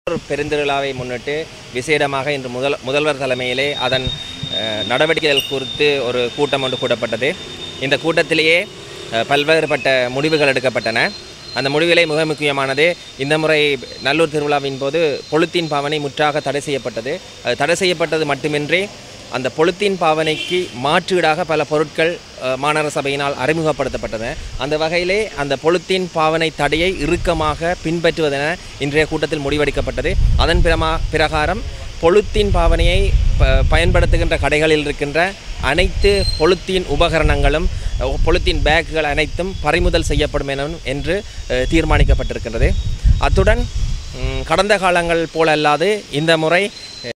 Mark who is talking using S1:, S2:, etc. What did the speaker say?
S1: ஒரு பெருந்திருவிழாவை முன்னிட்டு விசேடமாக இன்று முதல் முதல்வர் தலைமையிலே அதன் அஹ், நடவடிக்கைகள் குறித்து ஒரு கூட்டம் ஒன்று கூட்டப்பட்டது இந்த கூட்டத்திலேயே அஹ், பல்வேறுபட்ட முடிவுகள் எடுக்கப்பட்டன அந்த முடிவிலே மிக முக்கியமானது இந்த முறை நல்லூர் திருவிழாவின் போது பொலித்தீன் பாவனை முற்றாக தடை செய்யப்பட்டது அது தடை செய்யப்பட்டது மட்டுமின்றி அந்த பொலித்தீன் பாவனைக்கு மாற்றீடாக பல பொருட்கள் அஹ், மாநகர சபையினால் அறிமுகப்படுத்தப்பட்டன அந்த வகையிலே அந்த பொலித்தீன் பாவனை தடையை இறுக்கமாக பின்பற்றுவதென இன்றைய கூட்டத்தில் முடிவெடுக்கப்பட்டது அதன் பிரமா பிரகாரம் பொலித்தீன் பாவனையை ப- பயன்படுத்துகின்ற கடைகளில் இருக்கின்ற அனைத்து பொலித்தீன் உபகரணங்களும் அஹ், பொலித்தீன் பேக்குகள் அனைத்தும் பறிமுதல் செய்யப்படும் என என்று அஹ், தீர்மானிக்கப்பட்டிருக்கின்றது அத்துடன் ம், கடந்த காலங்கள் போல அல்லாது இந்த முறை